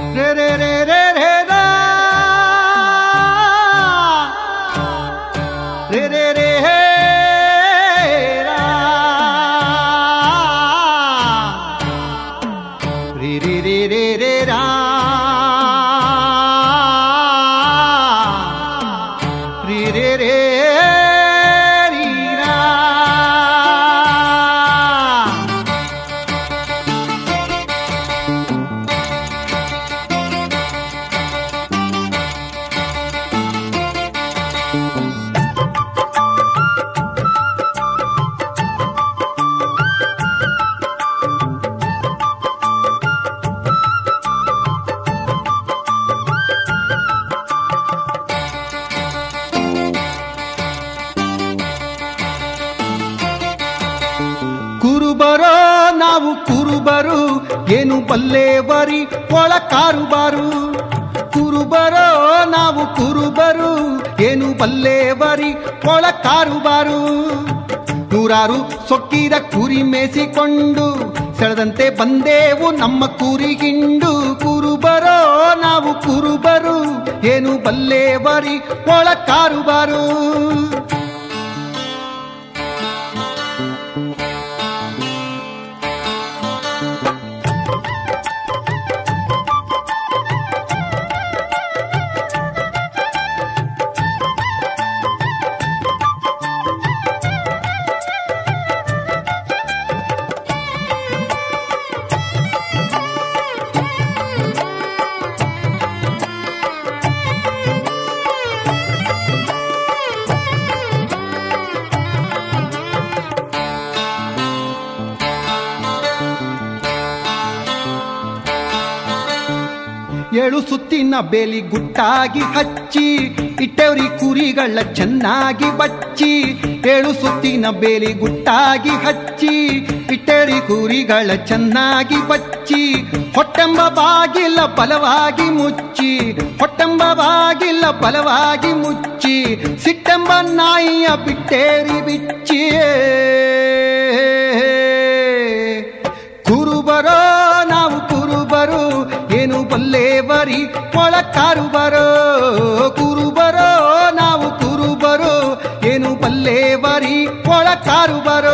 ರೇ ರೇ ರೇ ರೇ ರೇ ರಾ. ರೇ ರೇ ರೇ ಹೇ ರಾ. ರೇ ರೇ ರೇ ರೇ ರೇ ರಾ. ರೇ ರೇ ರೇ ರೀ ರಾ. ಕುರುಬರೋ ನಾವು ಕುರುಬರು ಏನು ಬಲ್ಲೇವರಿ ಒಳ ಕಾರುಬಾರು ಕುರುಬರೋ ನಾವು ಕುರುಬರು ಏನು ಬಲ್ಲೇವರಿ ಒಳ ಕಾರುಬಾರು ನೂರಾರು ಸೊಕ್ಕಿದ ಕುರಿ ಮೇಸಿಕೊಂಡು ಸೆಳೆದಂತೆ ಬಂದೇವು ನಮ್ಮ ಕುರಿಗಿಂಡು ಕುರುಬರೋ ನಾವು ಕುರುಬರು ಏನು ಬಲ್ಲೇವರಿ ಒಳ ಕಾರುಬಾರು ಏಳು ಸುತ್ತಿನ ಬೇಲಿ ಗುಟ್ಟಾಗಿ ಹಚ್ಚಿ ಇಟ್ಟವ್ರಿ ಕುರಿಗಳ ಚೆನ್ನಾಗಿ ಬಚ್ಚಿ ಏಳು ಸುತ್ತಿನ ಬೇಲಿ ಗುಟ್ಟಾಗಿ ಹಚ್ಚಿ ಇಟ್ಟವ್ರಿ ಕುರಿಗಳ ಚೆನ್ನಾಗಿ ಬಚ್ಚಿ ಹೊಟ್ಟೆಂಬ ಬಾಗಿಲ ಬಲವಾಗಿ ಮುಚ್ಚಿ ಹೊಟ್ಟೆಂಬ ಬಾಗಿಲ ಬಲವಾಗಿ ಮುಚ್ಚಿ ಸಿಟ್ಟೆಂಬ ನಾಯಿಯ ಬಿಟ್ಟೇರಿ ಬಿಚ್ಚಿ ಕುರುಬರೋ ನಾವು ಕುರುಬರು ಏನು ಬಲ್ಲೇವರಿ ಒಳ ಕಾರುಬರೋ ಕುರುಬರೋ ನಾವು ಕುರುಬರು ಏನು ಬಲ್ಲೇವರಿ ಒಳ ಕಾರುಬರೋ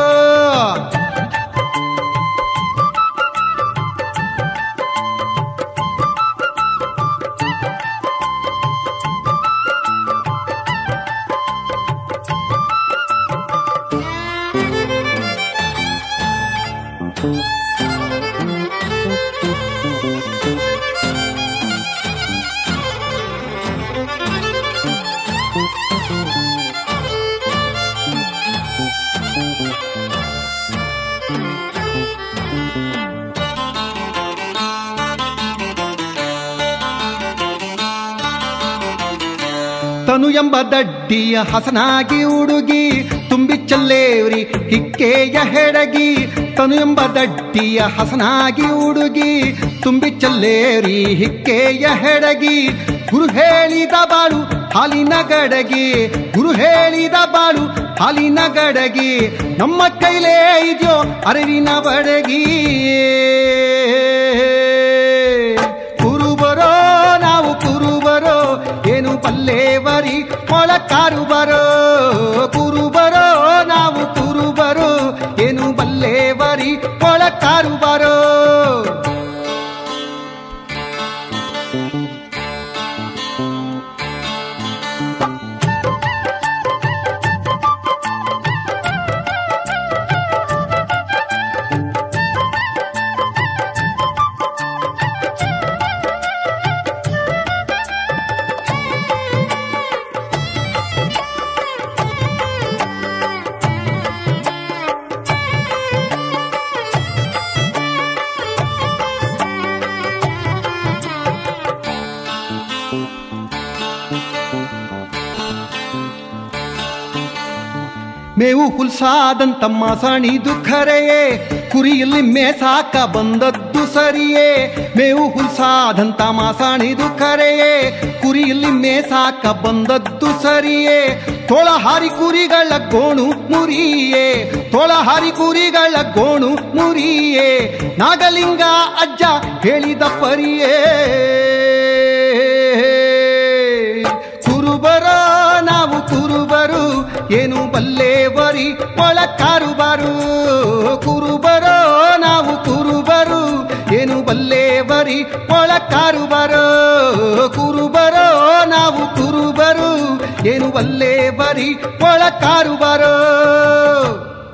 ತನು ಎಂಬ ದಡ್ಡಿಯ ಹಸನಾಗಿ ಹುಡುಗಿ ತುಂಬಿ ಚಲ್ಲೇವ್ರಿ ಹಿಕ್ಕೆಯ ಹೆಡಗಿ ತನು ಎಂಬ ದಡ್ಡಿಯ ಹಸನಾಗಿ ಹುಡುಗಿ ತುಂಬಿ ಚಲ್ಲೇರಿ ಹಿಕ್ಕೆಯ ಹೆಡಗಿ ಗುರು ಹೇಳಿದ ಬಾಳು ಹಾಲಿನ ಗಡಗಿ ಗುರು ಹೇಳಿದ ಬಾಳು ಹಾಲಿನ ಗಡಗಿ ನಮ್ಮ ಕೈಲೇ ಇದೆಯೋ ಅರಿವಿನ ಬಡಗಿ ಕುರುಬರೋ ನಾವು ಕುರುಬರೋ ಏನು ಪಲ್ಲೇವರಿ ಮೊಳ ಕಾರುಬರೋ ಕುರುಬರೋ ನಾವು ಕುರುಬರೋ ಏನು ಬಲ್ಲೇವರಿ ಮೊಳ ಕಾರುಬರೋ ಮೇವು ಹುಲ್ಸಾದಂತ ಮಾಸಣಿದು ಖರೆಯೇ ಕುರಿಯಲ್ಲಿ ಮೇಸಾಕ ಬಂದದ್ದು ಸರಿಯೇ ಮೇವು ಹುಲ್ಸಾದಂತ ಮಾಸಾಣಿದು ಕರೆಯೇ ಕುರಿಯಲ್ಲಿ ಮೇಸಾಕ ಬಂದದ್ದು ಸರಿಯೇ ತೋಳಹಾರಿ ಕುರಿಗಳ ಗೋಣು ಮುರಿಯೇ ತೋಳಹಾರಿ ಕುರಿಗಳ ಗೋಣು ಮುರಿಯೇ ನಾಗಲಿಂಗ ಅಜ್ಜ ಹೇಳಿದ ಪರಿಯೇ ಕುರುಬರ ನಾವು ಕುರುಬರು ಏನು ಬಲ್ಲೇವರಿ ಒಳ ಕಾರುಬಾರು ಕುರುಬರ ನಾವು ಕುರುಬರು ಏನು ಬಲ್ಲೇವರಿ ಒಳ ಕಾರುಬಾರು ಕುರುಬರ ನಾವು ಕುರುಬರು ಏನು ಬಲ್ಲೇವರಿ ಒಳ ಕಾರುಬಾರು